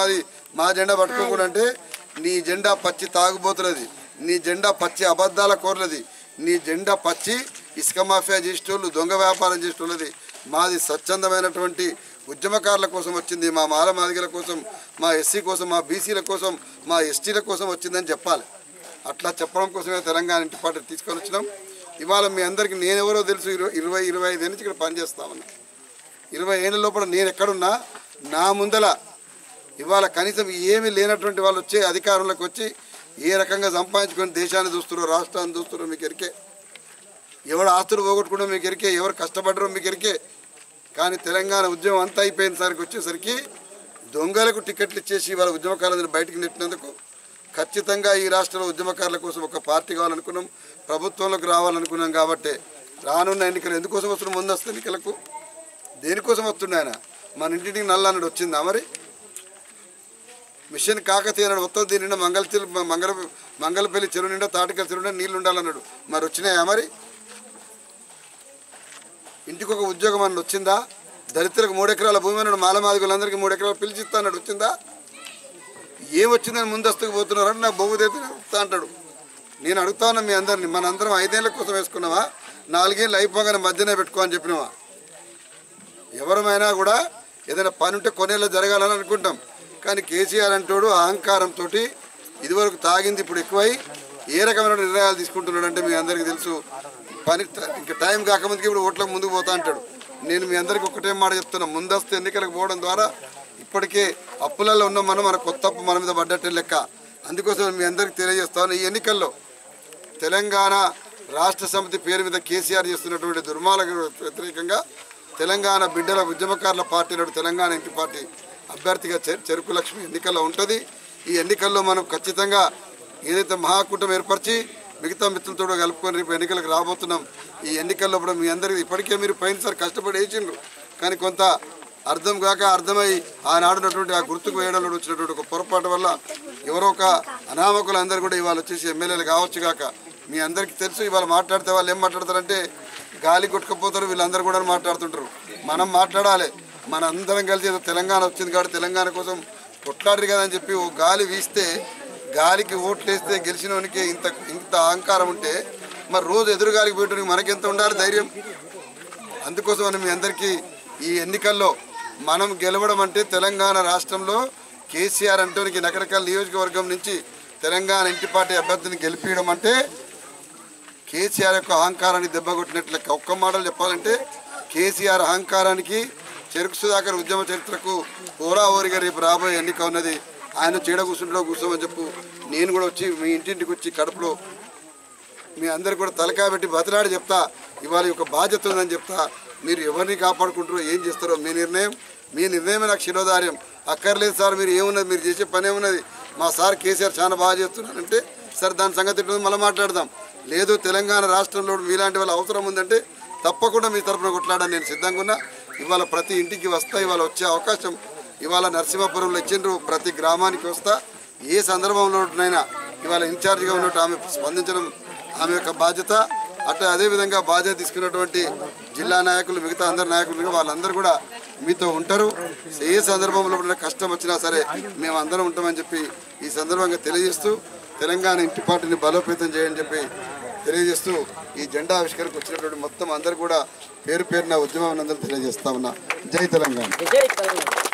మాది మా జెండా పట్టుకోకుండా అంటే నీ జెండా పచ్చి తాగుబోతున్నది నీ జెండా పచ్చి అబద్ధాల కోరలది నీ జెండా పచ్చి ఇసుక మాఫియా చేసేటోళ్ళు దొంగ వ్యాపారం చేసేటోళ్ళది మాది స్వచ్ఛందమైనటువంటి ఉద్యమకారుల కోసం వచ్చింది మా మాల మాదిగల కోసం మా ఎస్సీ కోసం మా బీసీల కోసం మా ఎస్టీల కోసం వచ్చిందని చెప్పాలి అట్లా చెప్పడం కోసమే తెలంగాణ ఇంటి పాట తీసుకొని వచ్చినాం ఇవాళ మీ అందరికీ నేనెవరో తెలుసు ఇరవై ఇరవై ఇరవై ఐదు నుంచి ఇక్కడ పనిచేస్తా ఉన్నా ఇరవై ఏళ్ళ లోపల నేను ఎక్కడున్నా నా ముందల ఇవాళ కనీసం ఏమీ లేనటువంటి వాళ్ళు వచ్చే అధికారంలోకి వచ్చి ఏ రకంగా సంపాదించుకొని దేశాన్ని చూస్తున్నారో రాష్ట్రాన్ని చూస్తున్నారో మీకు ఎరికే ఎవరు ఆస్తులు పోగొట్టుకున్నారో మీకు ఎరికే ఎవరు కష్టపడ్డారో మీకు ఎరికే కానీ తెలంగాణ ఉద్యమం అంతా అయిపోయిన సరికి వచ్చేసరికి దొంగలకు టికెట్లు ఇచ్చేసి వాళ్ళ ఉద్యమకారులను బయటికి నెట్టినందుకు ఖచ్చితంగా ఈ రాష్ట్రంలో ఉద్యమకారుల కోసం ఒక పార్టీ కావాలనుకున్నాం ప్రభుత్వంలోకి రావాలనుకున్నాం కాబట్టి రానున్న ఎన్నికలు ఎందుకోసం వస్తున్నాం ముందస్తు ఎన్నికలకు దేనికోసం వస్తున్నాయి ఆయన మన ఇంటికి నల్ల అన్నాడు వచ్చిందా మరి మిషన్ కాకతీయ అన్నాడు మొత్తం దీని నిండా మంగళ చెరు- మంగళ మంగళపల్లి చెరువు నిండా తాటికల చెరువు నిండా నీళ్లు ఉండాలన్నాడు మరి వచ్చినాయా మరి ఇంటికి ఒక ఉద్యోగం అన్న వచ్చిందా దళితులకు మూడు ఎకరాల భూమి అన్నాడు మాలమాదిగులందరికీ మూడు ఎకరాలు పిలిచిస్తా అన్నాడు వచ్చిందా ఏం వచ్చిందని ముందస్తుకు పోతున్నారని నాకు బొగ్గు తెస్తే వస్తా అంటాడు నేను అడుగుతా ఉన్నా మీ అందరిని మన అందరం ఐదేళ్ల కోసం వేసుకున్నావా నాలుగేళ్ళు అయిపోగానే మధ్యనే పెట్టుకో అని చెప్పినావా ఎవరమైనా కూడా ఏదైనా పని ఉంటే కొనేళ్ళు జరగాలని అనుకుంటాం కానీ కేసీఆర్ అంటాడు అహంకారంతో ఇదివరకు తాగింది ఇప్పుడు ఎక్కువై ఏ రకమైన నిర్ణయాలు తీసుకుంటున్నాడు అంటే మీ అందరికీ తెలుసు పని ఇంకా టైం కాకముందుకి ఇప్పుడు ఓట్లకు ముందుకు పోతా అంటాడు నేను మీ అందరికీ ఒకటే మాట చెప్తున్నా ముందస్తు ఎన్నికలకు పోవడం ద్వారా ఇప్పటికే అప్పులలో ఉన్న మనం మన కొత్త అప్పు మన మీద పడ్డట్టే లెక్క అందుకోసం మీ అందరికీ తెలియజేస్తాను ఈ ఎన్నికల్లో తెలంగాణ రాష్ట్ర సమితి పేరు మీద కేసీఆర్ చేస్తున్నటువంటి దుర్మార్గ వ్యతిరేకంగా తెలంగాణ బిడ్డల ఉద్యమకారుల పార్టీ నాడు తెలంగాణ ఇంటి పార్టీ అభ్యర్థిగా చె- చెరుకు లక్ష్మి ఎన్నికల్లో ఉంటుంది ఈ ఎన్నికల్లో మనం ఖచ్చితంగా ఏదైతే మహాకూటమి ఏర్పరిచి మిగతా మిత్రులతో కూడా కలుపుకొని రేపు ఎన్నికలకు రాబోతున్నాం ఈ ఎన్నికల్లో కూడా మీ అందరికీ ఇప్పటికే మీరు పోయినసారి కష్టపడి వేసిండ్రు కానీ కొంత అర్థం కాక అర్థమై ఆనాడున్నటువంటి ఆ గుర్తుకు వేయడంలో వచ్చినటువంటి ఒక పొరపాటు వల్ల ఎవరో ఒక అనామకులు అందరూ కూడా ఇవాళ వచ్చేసి ఎమ్మెల్యేలు కావచ్చు కాక మీ అందరికీ తెలుసు ఇవాళ మాట్లాడితే వాళ్ళు ఏం మాట్లాడతారంటే గాలి కొట్టుకుపోతారు వీళ్ళందరూ కూడా మాట్లాడుతుంటారు మనం మాట్లాడాలి మన అందరం కలిసి ఏదో తెలంగాణ వచ్చింది కాబట్టి తెలంగాణ కోసం కొట్లాడరు కదా అని చెప్పి ఓ గాలి వీస్తే గాలికి ఓట్లు వేస్తే గెలిచినోనికి ఇంత ఇంత అహంకారం ఉంటే మరి రోజు ఎదురు గాలికి పోయడానికి మనకెంత ఉండాలి ధైర్యం అందుకోసం మనం మీ అందరికీ ఈ ఎన్నికల్లో మనం గెలవడం అంటే తెలంగాణ రాష్ట్రంలో కేసీఆర్ అంటోనికి రకరకాల నియోజకవర్గం నుంచి తెలంగాణ ఇంటి పార్టీ అభ్యర్థిని గెలిపించడం అంటే కేసీఆర్ యొక్క అహంకారాన్ని దెబ్బకొట్టినట్లు లెక్క ఒక్క మాటలు చెప్పాలంటే కేసీఆర్ అహంకారానికి చెరుకు సుధాకర్ ఉద్యమ చరిత్రకు ఓరా ఓరిగా రేపు రాబోయే ఎన్నిక ఉన్నది ఆయన చీడ కూర్చుంటో కూర్చోమని చెప్పు నేను కూడా వచ్చి మీ ఇంటింటికి వచ్చి కడుపులో మీ అందరు కూడా తలకాయ పెట్టి బతలాడి చెప్తా ఇవాళ ఒక బాధ్యత ఉందని చెప్తా మీరు ఎవరిని కాపాడుకుంటారో ఏం చేస్తారో మీ నిర్ణయం మీ నిర్ణయమే నాకు శిరోధార్యం అక్కర్లేదు సార్ మీరు ఏమున్నది మీరు చేసే పని ఏమున్నది మా సార్ కేసీఆర్ చాలా బాగా చేస్తున్నారంటే సరే దాని సంగతి ఎట్లుందో మళ్ళీ మాట్లాడదాం లేదు తెలంగాణ రాష్ట్రంలో మీలాంటి వాళ్ళ అవసరం ఉందంటే తప్పకుండా మీ తరపున కొట్లాడని నేను సిద్ధంగా ఉన్నా ఇవాళ ప్రతి ఇంటికి వస్తా ఇవాళ వచ్చే అవకాశం ఇవాళ నరసింహపురంలో ఇచ్చిండ్రు ప్రతి గ్రామానికి వస్తా ఏ సందర్భంలోనైనా ఇవాళ ఇన్ఛార్జిగా ఉన్నట్టు ఆమె స్పందించడం ఆమె యొక్క బాధ్యత అట్లా అదేవిధంగా బాధ్యత తీసుకున్నటువంటి జిల్లా నాయకులు మిగతా అందరు నాయకులు వాళ్ళందరూ కూడా మీతో ఉంటారు ఏ సందర్భంలో కూడా కష్టం వచ్చినా సరే మేము అందరం ఉంటామని చెప్పి ఈ సందర్భంగా తెలియజేస్తూ తెలంగాణ ఇంటి పార్టీని బలోపేతం చేయని చెప్పి తెలియజేస్తూ ఈ జెండా ఆవిష్కరణకు వచ్చినటువంటి మొత్తం అందరూ కూడా పేరు పేరున ఉద్యమం అందరూ తెలియజేస్తా ఉన్నా జై తెలంగాణ జై తెలంగాణ